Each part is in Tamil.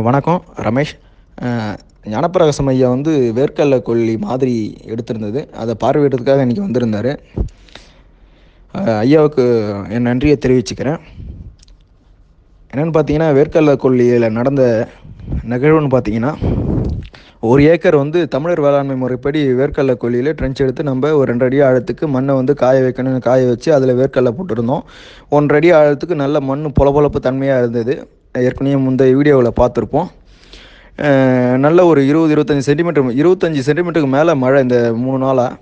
வணக்கம் ரமேஷ் அஹ், ஞானப்பிரகாசம் ஐயா வந்து வேர்க்கடலை கொல்லி மாதிரி எடுத்திருந்தது அதை பார்வையிடுறதுக்காக இன்றைக்கி வந்திருந்தார் அஹ், ஐயாவுக்கு என் நன்றியை தெரிவிச்சுக்கிறேன் என்னென்னு பார்த்தீங்கன்னா வேர்க்கடலை கொல்லியில் நடந்த நிகழ்வுன்னு பார்த்தீங்கன்னா ஒரு ஏக்கர் வந்து தமிழர் வேளாண்மை முறைப்படி வேர்க்கடலை கொல்லியில் ட்ரென்ச் எடுத்து நம்ம ஒரு ரெண்டு அடி ஆழத்துக்கு மண்ணை வந்து காய வைக்கணும்னு காய வச்சு அதில் வேர்க்கடலை போட்டிருந்தோம் ஒன்றரை அடி ஆழத்துக்கு நல்ல மண் பொலபொலப்பு தன்மையாக இருந்தது ஏற்கனவே முந்தைய வீடியோவில் பார்த்துருப்போம் அஹ் நல்ல ஒரு இருபது இருபத்தஞ்சி சென்டிமீட்டர் இருபத்தஞ்சி சென்டிமீட்டருக்கு மேலே மழை இந்த மூணு நாளாக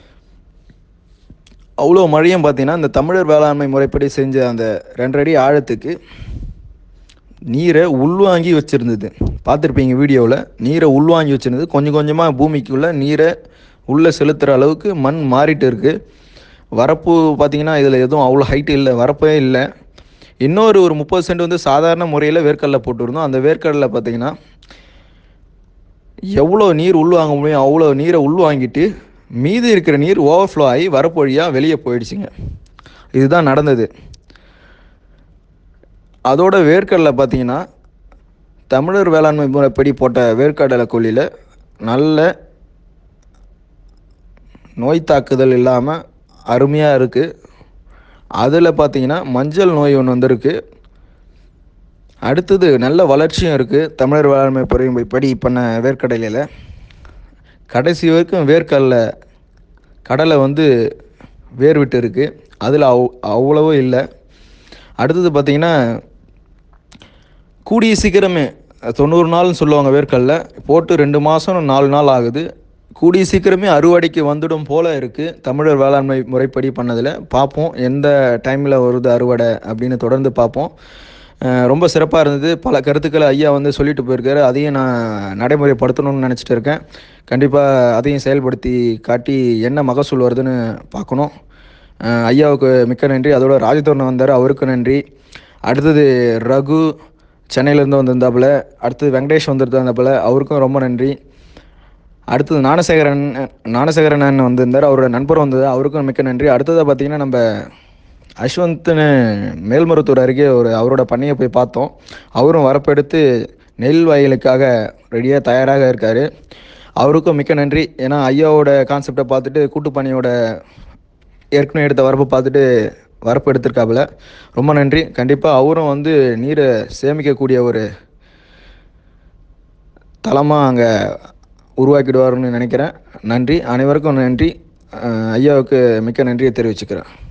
அவ்வளோ மழையும் பார்த்தீங்கன்னா இந்த தமிழர் வேளாண்மை முறைப்படி செஞ்ச அந்த ரெண்டரை அடி ஆழத்துக்கு நீரை உள்வாங்கி வச்சுருந்தது பார்த்துருப்பீங்க வீடியோவில் நீரை உள்வாங்கி வச்சுருந்தது கொஞ்சம் கொஞ்சமாக பூமிக்குள்ளே நீரை உள்ளே செலுத்துகிற அளவுக்கு மண் மாறிட்டு இருக்குது வரப்பு பார்த்தீங்கன்னா இதில் எதுவும் அவ்வளோ ஹைட்டு இல்லை வரப்பே இல்லை இன்னொரு ஒரு முப்பது சென்ட் வந்து சாதாரண முறையில் வேர்க்கடலை போட்டுருந்தோம் அந்த வேர்க்கடலை பார்த்தீங்கன்னா எவ்வளோ நீர் உள்வாங்க முடியும் அவ்வளோ நீரை உள்வாங்கிட்டு மீதி இருக்கிற நீர் ஓவர்ஃப்ளோ ஆகி வரப்பு வழியாக வெளியே போயிடுச்சுங்க இதுதான் நடந்தது அதோட வேர்க்கடலை பார்த்தீங்கன்னா தமிழர் வேளாண்மை முறைப்படி போட்ட வேர்க்கடலை கொல்லியில் நல்ல நோய் தாக்குதல் இல்லாமல் அருமையாக இருக்குது அதில் பார்த்தீங்கன்னா மஞ்சள் நோய் ஒன்று வந்திருக்கு அடுத்தது நல்ல வளர்ச்சியும் இருக்குது தமிழர் வேளாண்மை முறைப்படி பண்ண வேர்க்கடலையில் கடைசி வரைக்கும் வேர்க்கடலை கடலை வந்து வேர் விட்டு இருக்குது அதில் அவ் அவ்வளவோ இல்லை அடுத்தது பார்த்திங்கன்னா கூடிய சீக்கிரமே தொண்ணூறு நாள்னு சொல்லுவாங்க வேர்க்கடலை போட்டு ரெண்டு மாதம் நாலு நாள் ஆகுது கூடிய சீக்கிரமே அறுவடைக்கு வந்துடும் போல் இருக்குது தமிழர் வேளாண்மை முறைப்படி பண்ணதில் பார்ப்போம் எந்த டைமில் வருது அறுவடை அப்படின்னு தொடர்ந்து பார்ப்போம் அஹ் ரொம்ப சிறப்பாக இருந்தது பல கருத்துக்களை ஐயா வந்து சொல்லிட்டு போயிருக்காரு அதையும் நான் நடைமுறைப்படுத்தணும்னு நினச்சிட்டு இருக்கேன் கண்டிப்பாக அதையும் செயல்படுத்தி காட்டி என்ன மகசூல் வருதுன்னு பார்க்கணும் அஹ் ஐயாவுக்கு மிக்க நன்றி அதோட ராஜதோர்ணன் வந்தார் அவருக்கு நன்றி அடுத்தது ரகு சென்னையிலேருந்து வந்திருந்தாப்புல அடுத்தது வெங்கடேஷ் வந்திருந்தாப்புல அவருக்கும் ரொம்ப நன்றி அடுத்தது ஞானசேகரன் ஞானசேகரன் அண்ணன் வந்திருந்தார் அவரோட நண்பர் வந்தது அவருக்கும் மிக்க நன்றி அடுத்ததாக பார்த்தீங்கன்னா நம்ம அஸ்வந்த்னு மேல்மருத்தூர் அருகே ஒரு அவரோட பண்ணையை போய் பார்த்தோம் அவரும் வரப்பெடுத்து நெல் வயலுக்காக ரெடியாக தயாராக இருக்கார் அவருக்கும் மிக்க நன்றி ஏன்னா ஐயாவோட கான்செப்டை பார்த்துட்டு கூட்டு பண்ணையோட ஏற்கனவே எடுத்த வரப்பை பார்த்துட்டு வரப்பு எடுத்திருக்காப்புல ரொம்ப நன்றி கண்டிப்பாக அவரும் வந்து நீரை சேமிக்கக்கூடிய ஒரு தளமாக அங்கே உருவாக்கிடுவாருன்னு நினைக்கிறேன் நன்றி அனைவருக்கும் நன்றி அஹ் ஐயாவுக்கு மிக்க நன்றியை தெரிவிச்சுக்கிறேன்